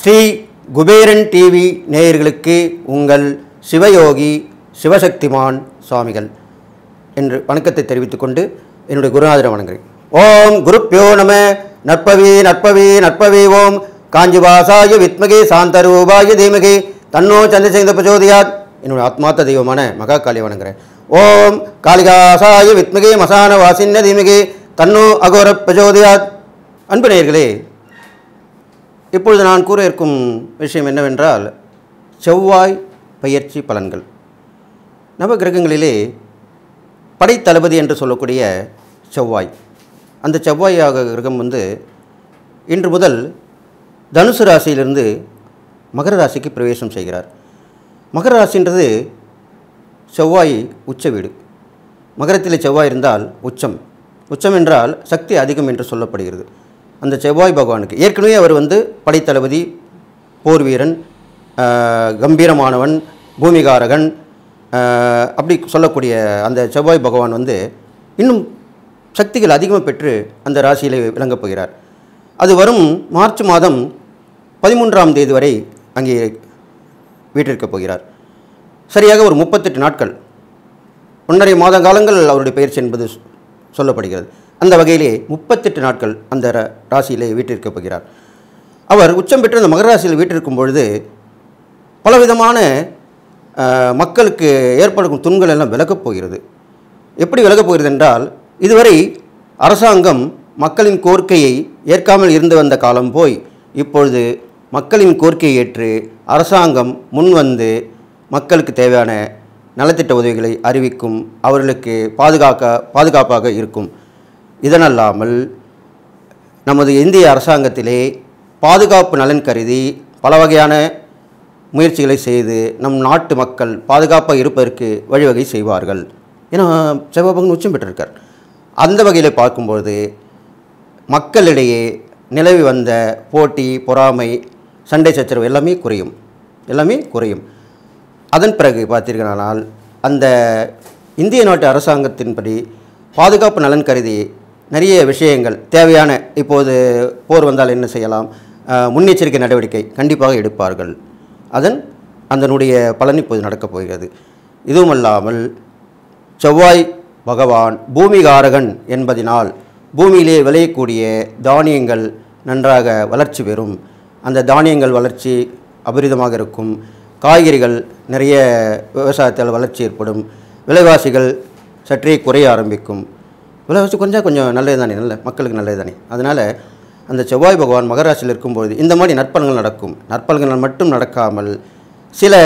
Sri Kuberan TV நேயர்களுக்கு உங்கள் சிவயோகி சிவசக்திமான் சுவாமிகள் என்று வணக்கத்தை தெரிவித்துக் கொண்டு என்னுடைய குருநாதரை வணங்குகிறேன் ஓம் குருப்பியோ நம நற்பவி நற்பவி நற்பவி ஓம் காஞ்சிவாசாய வித்மகே சாந்தரூபாய தீமகே தன்னோ சந்திரசேகர பிரச்சோதியாத் என்னுடைய ஆத்மார்த்த தெய்வமான மகா காளியை வணங்குகிறேன் ஓம் காளிகாசாய வித்மகே மசான வாசின்ன தீமகே தன்னோ அகோர பிரச்சோதியாத் அன்பு நேயர்களே இப்பொழுது நான் கூற இருக்கும் விஷயம் என்னவென்றால் செவ்வாய் பயிற்சி பலன்கள் நவ கிரகங்களிலே படைத்தளபதி என்று சொல்லக்கூடிய செவ்வாய் அந்த செவ்வாயாக கிரகம் வந்து இன்று முதல் தனுசு ராசியிலிருந்து மகர ராசிக்கு பிரவேசம் செய்கிறார் மகர ராசின்றது செவ்வாய் உச்ச வீடு மகரத்தில் செவ்வாய் இருந்தால் உச்சம் உச்சம் என்றால் சக்தி அதிகம் என்று சொல்லப்படுகிறது அந்த செவ்வாய் பகவானுக்கு ஏற்கனவே அவர் வந்து படைத்தளபதி போர் வீரன் ஆஹ், கம்பீரமானவன் பூமிகாரகன் ஆஹ், அப்படி சொல்லக்கூடிய அந்த செவ்வாய் பகவான் வந்து இன்னும் சக்திகள் அதிகமாக பெற்று அந்த ராசியில் விளங்கப் போகிறார் அது வரும் மார்ச் மாதம் பதிமூன்றாம் தேதி வரை அங்கே வீட்டிற்கப் போகிறார் சரியாக ஒரு முப்பத்தெட்டு நாட்கள் ஒன்றரை மாத காலங்கள் அவருடைய பயிற்சி என்பது சொ- சொல்லப்படுகிறது அந்த வகையிலே முப்பத்தெட்டு நாட்கள் அந்த ர- ராசியிலே வீட்டிற்கப் போகிறார் அவர் உச்சம் பெற்று அந்த மகர ராசியில் வீட்டிருக்கும் பொழுது பலவிதமான அஹ், மக்களுக்கு ஏற்படும் துன்கள் எல்லாம் விலகப் போகிறது எப்படி விலகப் போகிறது என்றால் இதுவரை அரசாங்கம் மக்களின் கோரிக்கையை ஏற்காமல் இருந்து வந்த காலம் போய் இப்பொழுது மக்களின் கோரிக்கையை ஏற்று அரசாங்கம் முன்வந்து மக்களுக்கு தேவையான நலத்திட்ட உதவிகளை அறிவிக்கும் அவர்களுக்கு பாதுகாக்க பாதுகாப்பாக இருக்கும் இதனல்லாமல் நமது இந்திய அரசாங்கத்திலே பாதுகாப்பு நலன் கருதி பல வகையான முயற்சிகளை செய்து நம் நாட்டு மக்கள் பாதுகாப்பாக இருப்பதற்கு வழிவகை செய்வார்கள் ஏன்னா செவ்வாபகன் உச்சம் பெற்றிருக்கார் அந்த வகையில் பார்க்கும்பொழுது மக்களிடையே நிலவி வந்த போட்டி பொறாமை சண்டை சச்சரவு எல்லாமே குறையும் எல்லாமே குறையும் அதன் பிறகு பார்த்தீர்களானால் அந்த இந்திய நாட்டு அரசாங்கத்தின்படி பாதுகாப்பு நலன் கருதி நிறைய விஷயங்கள் தேவையான இப்போது போர் வந்தால் என்ன செய்யலாம் அஹ், முன்னெச்சரிக்கை நடவடிக்கை கண்டிப்பாக எடுப்பார்கள் அதன் அதனுடைய பலன் இப்போது நடக்கப் போகிறது இதுவுமல்லாமல் செவ்வாய் பகவான் பூமிகாரகன் என்பதினால் பூமியிலே விளையக்கூடிய தானியங்கள் நன்றாக வளர்ச்சி பெறும் அந்த தானியங்கள் வளர்ச்சி அபரிதமாக இருக்கும் காய்கறிகள் நிறைய விவசாயத்தால் வளர்ச்சி ஏற்படும் விலைவாசிகள் சற்றே குறைய ஆரம்பிக்கும் விலைவாசி கொஞ்சம் கொஞ்சம் நல்லது தானே நல்ல மக்களுக்கு நல்லது தானே அதனால் அந்த செவ்வாய் பகவான் மகராசியில் இருக்கும்பொழுது இந்த மாதிரி நற்பலன்கள் நடக்கும் நற்பலன்கள் மட்டும் நடக்காமல் சில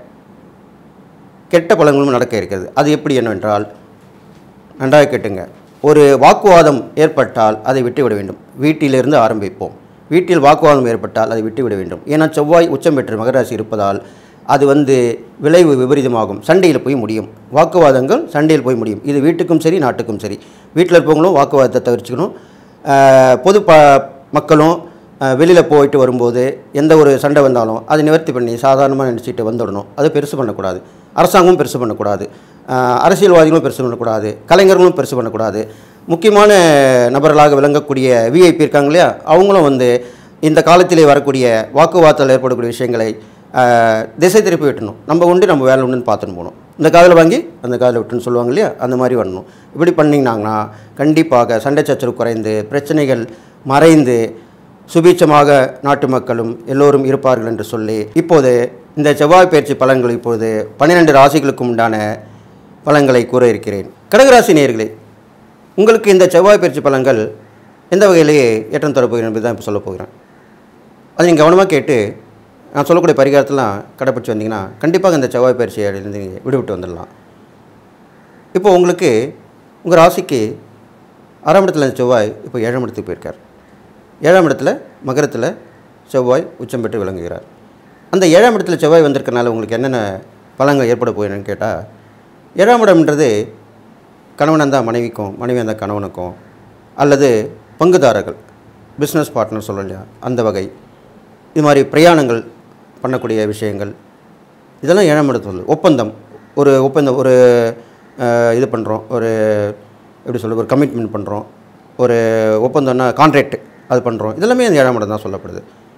கெட்ட பலன்களும் நடக்க இருக்கிறது அது எப்படி என்னவென்றால் நன்றாக கேட்டுங்க ஒரு வாக்குவாதம் ஏற்பட்டால் அதை விட்டுவிட வேண்டும் வீட்டிலிருந்து ஆரம்பிப்போம் வீட்டில் வாக்குவாதம் ஏற்பட்டால் அதை விட்டுவிட வேண்டும் ஏன்னா செவ்வாய் உச்சம் பெற்ற மகராசி இருப்பதால் அது வந்து விளைவு விபரீதமாகும் சண்டையில் போய் முடியும் வாக்குவாதங்கள் சண்டையில் போய் முடியும் இது வீட்டுக்கும் சரி நாட்டுக்கும் சரி வீட்டில் இருப்பவங்களும் வாக்குவாதத்தை தவிர்த்துக்கணும் ஆஹ், பொது ப மக்களும் வெளியில் போயிட்டு வரும்போது எந்த ஒரு சண்டை வந்தாலும் அதை நிவர்த்தி பண்ணி சாதாரணமாக நினச்சிட்டு வந்துடணும் அது பெருசு பண்ணக்கூடாது அரசாங்கமும் பெருசு பண்ணக்கூடாது ஆஹ், அரசியல்வாதிகளும் பெருசு பண்ணக்கூடாது கலைஞர்களும் பெருசு பண்ணக்கூடாது முக்கியமான நபர்களாக விளங்கக்கூடிய விஐபி இருக்காங்க இல்லையா அவங்களும் வந்து இந்த காலத்திலே வரக்கூடிய வாக்குவாதத்தில் ஏற்படக்கூடிய விஷயங்களை ஆஹ், திசை திருப்பி விட்டணும் நம்ம உண்டு நம்ம வேலை உண்டுன்னு பார்த்துன்னு போகணும் இந்த காதில் வாங்கி அந்த காதில் விட்டுன்னு சொல்லுவாங்க இல்லையா அந்த மாதிரி வரணும் இப்படி பண்ணிங்கனாங்கன்னா கண்டிப்பாக சண்டை சச்சரவு குறைந்து பிரச்சனைகள் மறைந்து சுபீட்சமாக நாட்டு மக்களும் எல்லோரும் இருப்பார்கள் என்று சொல்லி இப்போது இந்த செவ்வாய் பயிற்சி பலன்கள் இப்போது பன்னிரெண்டு ராசிகளுக்கும் உண்டான பலன்களை கூற இருக்கிறேன் கடகராசி நேயர்களே உங்களுக்கு இந்த செவ்வாய் பயிற்சி பலன்கள் எந்த வகையிலேயே ஏற்றம் தரப்போகிறேன் என்பது தான் இப்போ சொல்ல போகிறேன் அதை நீங்கள் கவனமாக கேட்டு நான் சொல்லக்கூடிய பரிகாரத்தெல்லாம் கடைப்பிடிச்சு வந்தீங்கன்னா கண்டிப்பாக இந்த செவ்வாய் பயிற்சியிலிருந்து நீங்கள் விடுவிட்டு வந்துடலாம் இப்போ உங்களுக்கு உங்கள் ராசிக்கு ஆறாம் இடத்துல இருந்த செவ்வாய் இப்போ ஏழாம் இடத்துக்கு போயிருக்கார் ஏழாம் இடத்துல மகரத்தில் செவ்வாய் உச்சம் பெற்று விளங்குகிறார் அந்த ஏழாம் இடத்துல செவ்வாய் வந்திருக்கனால உங்களுக்கு என்னென்ன பலன்கள் ஏற்பட போயிடுன்னு கேட்டால் ஏழாம் இடம்ன்றது கணவன் இருந்தால் மனைவிக்கும் மனைவி இருந்தால் கணவனுக்கும் அல்லது பங்குதாரர்கள் பிஸ்னஸ் பார்ட்னர் சொல்ல இல்லையா அந்த வகை இது மாதிரி பிரயாணங்கள் பண்ணக்கூடிய விஷயங்கள் இதெல்லாம் ஏழாம் இடத்துல ஒப்பந்தம் ஒரு ஒப்பந்தம் ஒரு அஹ், இது பண்ணுறோம் ஒரு எப்படி சொல்ல ஒரு கமிட்மெண்ட் பண்ணுறோம் ஒரு ஒப்பந்தம்னா கான்ட்ராக்ட் அது பண்ணுறோம் இதெல்லாமே அந்த ஏழாம் இடம் தான் சொல்லப்படுது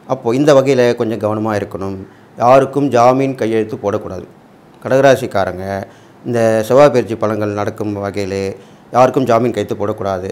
அப்போது இந்த வகையில் கொஞ்சம் கவனமாக இருக்கணும் யாருக்கும் ஜாமீன் கையெழுத்து போடக்கூடாது கடகராசிக்காரங்க இந்த செவ்வாய் பயிற்சி பலன்கள் நடக்கும் வகையில் யாருக்கும் ஜாமீன் கையெழுத்து போடக்கூடாது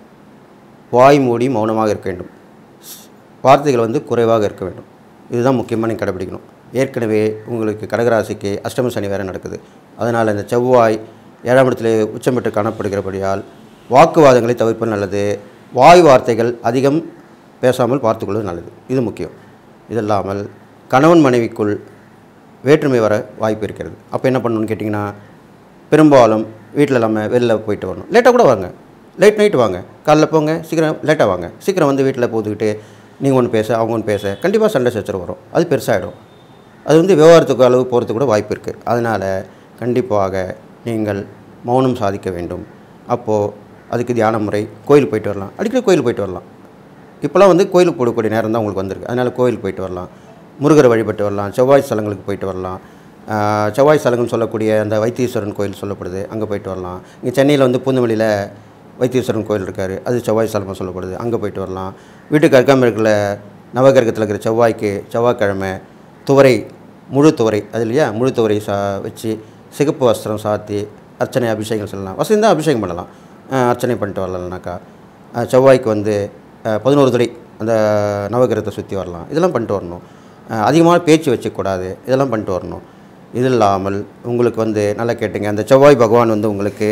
வாய் மூடி மௌனமாக இருக்க வேண்டும் வார்த்தைகள் வந்து குறைவாக இருக்க வேண்டும் இதுதான் முக்கியமாக நீங்கள் கடைபிடிக்கணும் ஏற்கனவே உங்களுக்கு கடகராசிக்கு அஷ்டம சனி வேறு நடக்குது அதனால் இந்த செவ்வாய் ஏழாம் இடத்துல உச்சம் பெற்று காணப்படுகிறபடியால் வாக்குவாதங்களை தவிர்ப்பது நல்லது வாய் வார்த்தைகள் அதிகம் பேசாமல் பார்த்துக்கொள்வது நல்லது இது முக்கியம் இது இல்லாமல் கணவன் மனைவிக்குள் வேற்றுமை வர வாய்ப்பு இருக்கிறது அப்போ என்ன பண்ணணும்னு கேட்டிங்கன்னா பெரும்பாலும் வீட்டில் இல்லாமல் வெளில போயிட்டு வரணும் லேட்டாக கூட வாங்க லேட் நைட்டு வாங்க காலைல போங்க சீக்கிரம் லேட்டாக வாங்க சீக்கிரம் வந்து வீட்டில் போதுக்கிட்டு நீங்கள் ஒன்று பேச அவங்க ஒன்று பேச கண்டிப்பாக சண்டை சச்சரவு வரும் அது பெருசாகிடும் அது வந்து விவகாரத்துக்கு அளவு போகிறதுக்கு கூட வாய்ப்பு இருக்குது அதனால் கண்டிப்பாக நீங்கள் மௌனம் சாதிக்க வேண்டும் அப்போது அதுக்கு தியான முறை கோயில் போயிட்டு வரலாம் அடிக்கடி கோயில் போயிட்டு வரலாம் இப்போலாம் வந்து கோயிலுக்கு போடக்கூடிய நேரம் தான் உங்களுக்கு வந்திருக்கு அதனால் கோயிலுக்கு போயிட்டு வரலாம் முருகரை வழிபட்டு வரலாம் செவ்வாய் ஸ்தலங்களுக்கு போயிட்டு வரலாம் ஆஹ் செவ்வாய் ஸ்தலங்கள்னு சொல்லக்கூடிய அந்த வைத்தீஸ்வரன் கோயில் சொல்லப்படுது அங்கே போயிட்டு வரலாம் இங்கே சென்னையில் வந்து பூந்தமல்லியில் வைத்தீஸ்வரன் கோயில் இருக்கார் அது செவ்வாய் ஸ்தலமாக சொல்லப்படுது அங்கே போயிட்டு வரலாம் வீட்டுக்கு அருகாமல் இருக்கிற நவகிரகத்தில் இருக்கிற செவ்வாய்க்கு செவ்வாய்க்கிழமை துவரை முழு துவரை அது இல்லையா முழு துவரை சா வச்சு சிகப்பு வஸ்திரம் சாத்தி அர்ச்சனை அபிஷேகம் சொல்லலாம் வசதி தான் அபிஷேகம் பண்ணலாம் ஆஹ் அர்ச்சனை பண்ணிட்டு வரலாம்னாக்கா ஆஹ் செவ்வாய்க்கு வந்து ஆஹ் பதினோரு துளை அந்த நவகிரகத்தை சுற்றி வரலாம் இதெல்லாம் பண்ணிட்டு வரணும் ஆஹ் அதிகமான பேச்சு வச்சுக்கூடாது இதெல்லாம் பண்ணிட்டு வரணும் இது இல்லாமல் உங்களுக்கு வந்து நல்லா கேட்டுங்க அந்த செவ்வாய் பகவான் வந்து உங்களுக்கு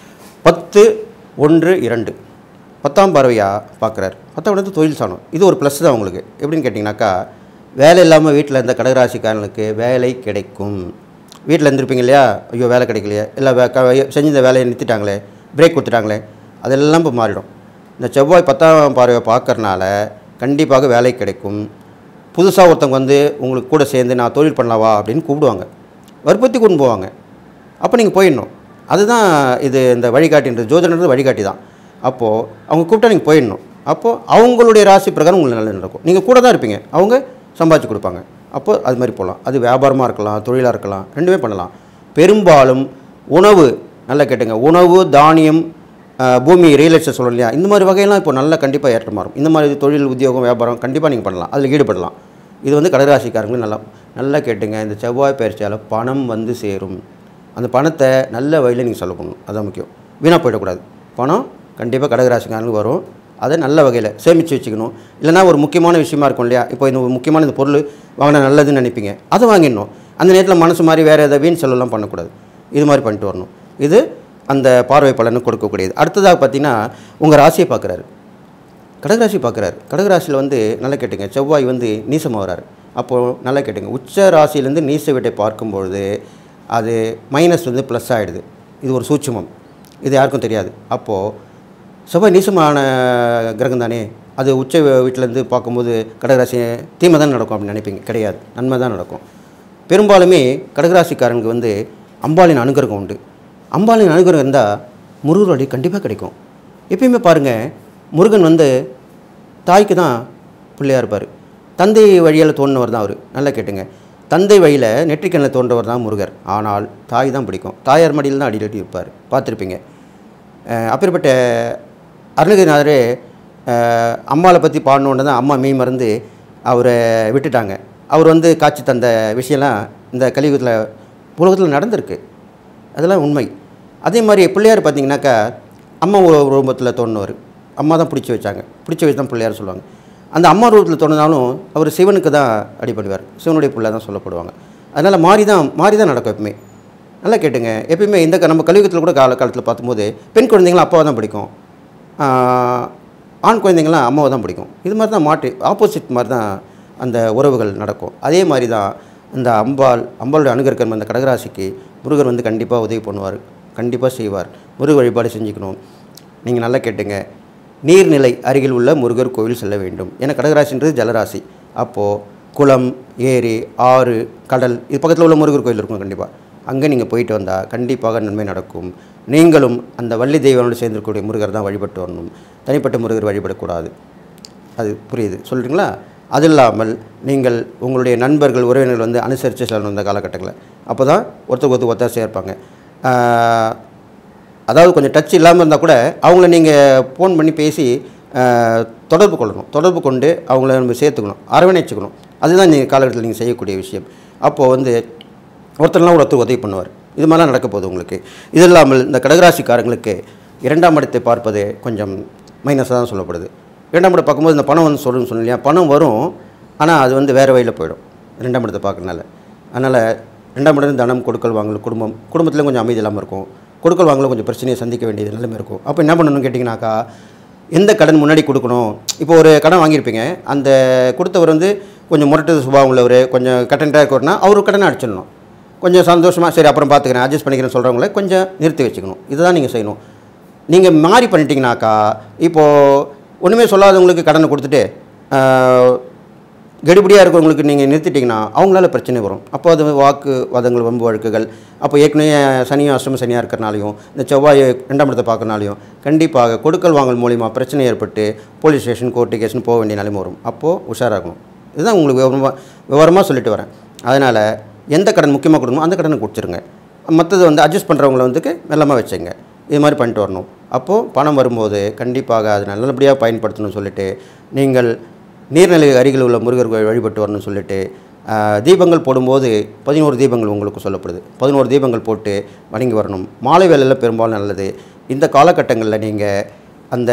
பத்து ஒன்று இரண்டு பத்தாம் பார்வையாக பார்க்குறாரு பத்தாம் வந்து தொழில் சாணம் இது ஒரு ப்ளஸ் தான் உங்களுக்கு எப்படின்னு கேட்டிங்கனாக்கா வேலை இல்லாமல் வீட்டில் இருந்த கடகராசிக்காரனுக்கு வேலை கிடைக்கும் வீட்டில் இருந்திருப்பீங்க இல்லையா ஐயோ வேலை கிடைக்கலையே இல்லை வே க செஞ்ச வேலையை நிறுத்திட்டாங்களே பிரேக் கொடுத்துட்டாங்களே அதெல்லாம் இப்போ மாறிடும் இந்த செவ்வாய் பத்தாம் பார்வையை பார்க்கறனால கண்டிப்பாக வேலை கிடைக்கும் புதுசாக ஒருத்தவங்க வந்து உங்களுக்கு கூட சேர்ந்து நான் தொழில் பண்ணலாவா அப்படின்னு கூப்பிடுவாங்க வற்புறுத்தி கொண்டு போவாங்க அப்போ நீங்கள் போயிடணும் அதுதான் இது இந்த வழிகாட்டின்றது ஜோதிடன்றது வழிகாட்டி தான் அப்போது அவங்க கூப்பிட்டா நீங்கள் போயிடணும் அப்போது அவங்களுடைய ராசி பிரகாரம் உங்களுக்கு நல்லது நடக்கும் நீங்கள் கூட தான் இருப்பீங்க அவங்க சம்பாதிச்சு கொடுப்பாங்க அப்போ அது மாதிரி போகலாம் அது வியாபாரமாக இருக்கலாம் தொழிலாக இருக்கலாம் ரெண்டுமே பண்ணலாம் பெரும்பாலும் உணவு நல்லா கேட்டுங்க உணவு தானியம் ஆஹ், பூமி ரியல் எஸ்டேட் சொல்லணும் இல்லையா இந்த மாதிரி வகையெல்லாம் இப்போ நல்லா கண்டிப்பாக ஏற்ற மாறும் இந்த மாதிரி தொழில் உத்தியோகம் வியாபாரம் கண்டிப்பாக நீங்கள் பண்ணலாம் அதில் ஈடுபடலாம் இது வந்து கடகராசிக்காரங்களுக்கு நல்லா நல்லா கேட்டுங்க இந்த செவ்வாய் பயிற்சியால் பணம் வந்து சேரும் அந்த பணத்தை நல்ல வழியில் நீங்கள் செலவு பண்ணணும் அதான் முக்கியம் வீணாக போயிடக்கூடாது பணம் கண்டிப்பாக கடகராசிக்காரங்களுக்கு வரும் அதை நல்ல வகையில் சேமித்து வச்சுக்கணும் இல்லைனா ஒரு முக்கியமான விஷயமா இருக்கும் இல்லையா இப்போ இந்த ஒரு முக்கியமான இந்த பொருள் வாங்கினா நல்லதுன்னு நினைப்பீங்க அதை வாங்கிடணும் அந்த நேரத்தில் மனசு மாதிரி வேறு எதாவது வீண் செலவுலாம் பண்ணக்கூடாது இது மாதிரி பண்ணிட்டு வரணும் இது அந்த பார்வை பலனை கொடுக்கக்கூடியது அடுத்ததாக பார்த்தீங்கன்னா உங்கள் ராசியை பார்க்குறாரு கடகராசி பார்க்குறாரு கடகராசியில் வந்து நல்லா கேட்டுங்க செவ்வாய் வந்து நீசமாக வராரு அப்போது நல்லா கேட்டுங்க உச்ச ராசியிலேருந்து நீச வீட்டை பார்க்கும்பொழுது அது மைனஸ் வந்து ப்ளஸ் ஆகிடுது இது ஒரு சூட்சுமம் இது யாருக்கும் தெரியாது அப்போது செவ்வாய் நீசமான கிரகம் தானே அது உச்ச வீட்டிலேருந்து பார்க்கும்போது கடகராசி தீமை தான் நடக்கும் அப்படின்னு நினைப்பீங்க கிடையாது நன்மை தான் நடக்கும் பெரும்பாலுமே கடகராசிக்காரனுக்கு வந்து அம்பாளின் அனுகிரகம் உண்டு அம்பாளின் அனுகிரகம் இருந்தால் முருகர் வழி கண்டிப்பாக கிடைக்கும் எப்பயுமே பாருங்கள் முருகன் வந்து தாய்க்கு தான் பிள்ளையாக இருப்பார் தந்தை வழியால் தோன்றவர் தான் அவர் நல்லா கேட்டுங்க தந்தை வழியில் நெற்றிக்கண்ணில் தோன்றவர் தான் முருகர் ஆனால் தாய் தான் பிடிக்கும் தாயார் மடியில் தான் அடிக்கடி இருப்பார் பார்த்துருப்பீங்க அஹ் அப்பேற்பட்ட அருணகிரிநாதரே அஹ் அம்மாவை பற்றி பாடணுன்னு தான் அம்மா மெய் மறந்து அவரை விட்டுட்டாங்க அவர் வந்து காட்சி தந்த விஷயம்லாம் இந்த கலியுகத்தில் உலகத்தில் நடந்திருக்கு அதெல்லாம் உண்மை அதே மாதிரி பிள்ளையார் பார்த்தீங்கன்னாக்கா அம்மா ஒரு ரூபத்தில் தோணுவார் அம்மா தான் பிடிச்சி வச்சாங்க பிடிச்சி வச்சு தான் பிள்ளையார் சொல்லுவாங்க அந்த அம்மா ரூபத்தில் தோணுனாலும் அவர் சிவனுக்கு தான் அடிபடுவார் சிவனுடைய பிள்ளை தான் சொல்லப்படுவாங்க அதனால் மாறி தான் மாறி தான் நடக்கும் எப்பவுமே நல்லா கேட்டுங்க எப்பயுமே இந்த க- நம்ம கலியுகத்தில் கூட கால காலத்தில் பார்க்கும்போது பெண் குழந்தைங்களாம் அப்பாவை தான் பிடிக்கும் ஆஹ், ஆண் குழந்தைங்களாம் அம்மாவை தான் பிடிக்கும் இது மாதிரி தான் மாற்றி ஆப்போசிட் மாதிரி தான் அந்த உறவுகள் நடக்கும் அதே மாதிரி தான் இந்த அம்பாள் அம்பாளுடைய அனுகிரகம் அந்த கடகராசிக்கு முருகர் வந்து கண்டிப்பாக உதவி பண்ணுவார் கண்டிப்பாக செய்வார் முருக வழிபாடு செஞ்சுக்கணும் நீங்கள் நல்லா கேட்டுங்க நீர்நிலை அருகில் உள்ள முருகர் கோவில் செல்ல வேண்டும் ஏன்னா கடகராசின்றது ஜலராசி அப்போது குளம் ஏரி ஆறு கடல் இது பக்கத்தில் உள்ள முருகர் கோயில் இருக்கும் கண்டிப்பாக அங்கே நீங்கள் போயிட்டு வந்தால் கண்டிப்பாக நன்மை நடக்கும் நீங்களும் அந்த வள்ளி தெய்வனோடு சேர்ந்திருக்கக்கூடிய முருகர் தான் வழிபட்டு வரணும் தனிப்பட்ட முருகர் வழிபடக்கூடாது அது புரியுது சொல்கிறீங்களா அது இல்லாமல் நீங்கள் உங்களுடைய நண்பர்கள் உறவினர்கள் வந்து அனுசரித்து செல்லணும் இந்த காலகட்டங்களில் அப்போ தான் ஒருத்தருக்கு ஒருத்தர் ஒத்தா சேர்ப்பாங்க ஆஹ், அதாவது கொஞ்சம் டச் இல்லாமல் இருந்தால் கூட அவங்கள நீங்கள் ஃபோன் பண்ணி பேசி ஆஹ், தொடர்பு கொள்ளணும் தொடர்பு கொண்டு அவங்கள நம்ம சேர்த்துக்கணும் அரவணைச்சுக்கணும் அதுதான் நீங்கள் காலகட்டத்தில் நீங்கள் செய்யக்கூடிய விஷயம் அப்போது வந்து ஒருத்தர்லாம் ஒருத்தர் உதவி பண்ணுவார் இது மாதிரிலாம் நடக்க போகுது உங்களுக்கு இது இல்லாமல் இந்த கடகராசிக்காரங்களுக்கு இரண்டாம் இடத்தை பார்ப்பது கொஞ்சம் மைனஸாக தான் சொல்லப்படுது இரண்டாம் இடத்தை பார்க்கும்போது இந்த பணம் வந்து சொல்லுன்னு சொன்னேன் இல்லையா பணம் வரும் ஆனால் அது வந்து வேறு வழியில் போயிடும் ரெண்டாம் இடத்தை பார்க்கறனால அதனால் ரெண்டாம் இடம் தனம் கொடுக்கல் வாங்கல் குடும்பம் குடும்பத்தில் கொஞ்சம் அமைதி இல்லாமல் இருக்கும் கொடுக்கல் வாங்கல கொஞ்சம் பிரச்சனையை சந்திக்க வேண்டியது நிலைமை இருக்கும் அப்போ என்ன பண்ணணும்னு கேட்டிங்கனாக்கா எந்த கடன் முன்னாடி கொடுக்கணும் இப்போ ஒரு கடன் வாங்கியிருப்பீங்க அந்த கொடுத்தவர் வந்து கொஞ்சம் முரட்டு சுபாவம் உள்ளவர் கொஞ்சம் கட்டன்ட்டாக இருக்கவர்னா அவர் கடனை அடிச்சிடணும் கொஞ்சம் சந்தோஷமாக சரி அப்புறம் பார்த்துக்கிறேன் அட்ஜஸ்ட் பண்ணிக்கிறேன் சொல்கிறவங்கள கொஞ்சம் நிறுத்தி வச்சுக்கணும் இதுதான் நீங்கள் செய்யணும் நீங்கள் மாறி பண்ணிட்டீங்கனாக்கா இப்போது ஒன்றுமே சொல்லாதவங்களுக்கு கடனை கொடுத்துட்டு ஆஹ், கெடுபடியாக இருக்கிறவங்களுக்கு நீங்கள் நிறுத்திட்டிங்கன்னா அவங்களால பிரச்சனை வரும் அப்போ அது வாக்கு வாதங்கள் வம்பு வழக்குகள் அப்போ ஏற்கனவே சனியும் அஷ்டம சனியாக இருக்கிறனாலையும் இந்த செவ்வாய் ரெண்டாம் இடத்தை பார்க்கறனாலையும் கண்டிப்பாக கொடுக்கல் வாங்கல் மூலிமா பிரச்சனை ஏற்பட்டு போலீஸ் ஸ்டேஷன் கோர்ட்டு கேஷன் போக வேண்டிய நிலைமை வரும் அப்போது உஷாராகணும் இதுதான் உங்களுக்கு விவரமாக விவரமாக சொல்லிட்டு வரேன் அதனால் எந்த கடன் முக்கியமாக கொடுக்கணுமோ அந்த கடனை கொடுத்துருங்க மற்றது வந்து அட்ஜஸ்ட் பண்ணுறவங்கள வந்துக்கு மெல்லமாக வச்சுங்க இது மாதிரி பண்ணிட்டு வரணும் அப்போது பணம் வரும்போது கண்டிப்பாக அது நல்லபடியாக பயன்படுத்தணும்னு சொல்லிட்டு நீங்கள் நீர்நிலை அருகில் உள்ள முருகர் கோயில் வழிபட்டு வரணும்னு சொல்லிட்டு ஆஹ், தீபங்கள் போடும்போது பதினோரு தீபங்கள் உங்களுக்கு சொல்லப்படுது பதினோரு தீபங்கள் போட்டு வணங்கி வரணும் மாலை வேளையில் பெரும்பாலும் நல்லது இந்த காலகட்டங்களில் நீங்கள் அந்த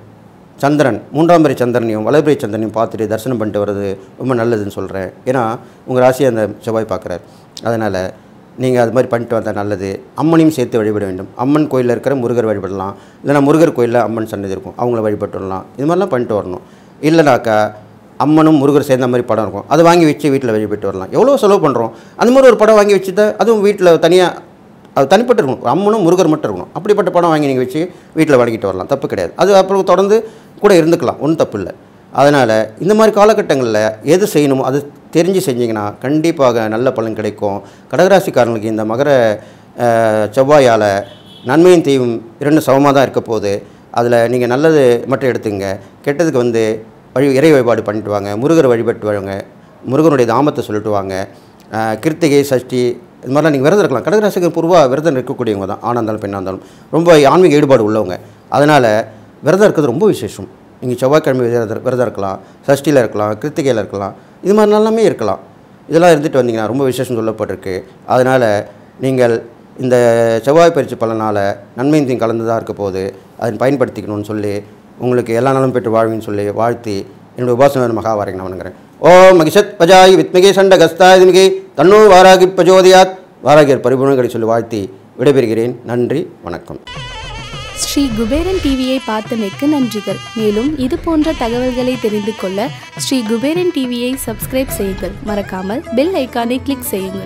சந்திரன் மூன்றாம் பிறை சந்திரனையும் வலதுபிறை சந்திரனையும் பார்த்துட்டு தரிசனம் பண்ணிட்டு வர்றது ரொம்ப நல்லதுன்னு சொல்கிறேன் ஏன்னா உங்கள் ராசியை அந்த செவ்வாய் பார்க்குறார் அதனால் நீங்கள் அது மாதிரி பண்ணிட்டு வந்தால் நல்லது அம்மனையும் சேர்த்து வழிபட வேண்டும் அம்மன் கோயிலில் இருக்கிற முருகர் வழிபடலாம் இல்லைனா முருகர் கோயிலில் அம்மன் சன்னதி இருக்கும் அவங்கள வழிபட்டு வரலாம் இது மாதிரிலாம் பண்ணிட்டு வரணும் இல்லைனாக்கா அம்மனும் முருகர் சேர்ந்த மாதிரி படம் இருக்கும் அதை வாங்கி வச்சு வீட்டில் வழிபட்டு வரலாம் எவ்வளோ செலவு பண்ணுறோம் அந்த மாதிரி ஒரு படம் வாங்கி வச்சுட்டு அதுவும் வீட்டில் தனியாக அது தனிப்பட்டு இருக்கணும் ஒரு அம்மனும் முருகர் மட்டும் இருக்கணும் அப்படிப்பட்ட படம் வாங்கி நீங்கள் வச்சு வீட்டில் வணங்கிட்டு வரலாம் தப்பு கிடையாது அது அப்புறம் தொடர்ந்து கூட இருந்துக்கலாம் ஒன்றும் தப்பு இல்லை அதனால் இந்த மாதிரி காலகட்டங்களில் எது செய்யணுமோ அது தெரிஞ்சு செஞ்சீங்கன்னா கண்டிப்பாக நல்ல பலன் கிடைக்கும் கடகராசிக்காரங்களுக்கு இந்த மகர அஹ், செவ்வாயால் நன்மையும் தீவும் இரண்டு சமமாக தான் இருக்க போகுது அதில் நீங்கள் நல்லது மட்டும் எடுத்துங்க கெட்டதுக்கு வந்து வழி இறை வழிபாடு பண்ணிட்டு வாங்க முருகரை வழிபட்டு வாங்க முருகனுடைய தாமத்தை சொல்லிட்டு வாங்க அஹ், கிருத்திகை சஷ்டி இது மாதிரிலாம் நீங்கள் விரதம் இருக்கலாம் கடகராசிக்கு பொதுவாக விரதம் இருக்கக்கூடியவங்க தான் ஆணாக இருந்தாலும் பெண்ணாக இருந்தாலும் ரொம்ப ஆன்மீக ஈடுபாடு உள்ளவங்க அதனால் விரதம் இருக்கிறது ரொம்ப விசேஷம் நீங்கள் செவ்வாய்க்கிழமை விரதம் விரதம் இருக்கலாம் சஷ்டியில் இருக்கலாம் கிருத்திகையில் இருக்கலாம் இது மாதிரி எல்லாமே இருக்கலாம் இதெல்லாம் இருந்துட்டு வந்தீங்கன்னா ரொம்ப விசேஷம் சொல்லப்பட்டிருக்கு அதனால் நீங்கள் இந்த செவ்வாய் பயிற்சி பலனால் நன்மையும் கலந்து இருக்க போது அதை பயன்படுத்திக்கணும்னு சொல்லி உங்களுக்கு எல்லா நாளும் பெற்று வாழ்வின்னு சொல்லி வாழ்த்தி என்னுடைய உபாசன மகாவாரைக்கு நான் வணங்குறேன் ஓம் மகிஷத் பஜாய் வித்மிகை சண்ட கஸ்தாதிமிகை தன்னோ வாராகி பிரஜோதியாத் வாராகியர் பரிபூர்ணங்களை சொல்லி வாழ்த்தி விடைபெறுகிறேன் நன்றி வணக்கம் ஸ்ரீ குபேரன் டிவியை பார்த்தமைக்கு நன்றிகள் மேலும் இது போன்ற தகவல்களை தெரிந்து கொள்ள ஸ்ரீ குபேரன் டிவியை சப்ஸ்கிரைப் செய்யுங்கள் மறக்காமல் பெல் ஐக்கானை கிளிக் செய்யுங்கள்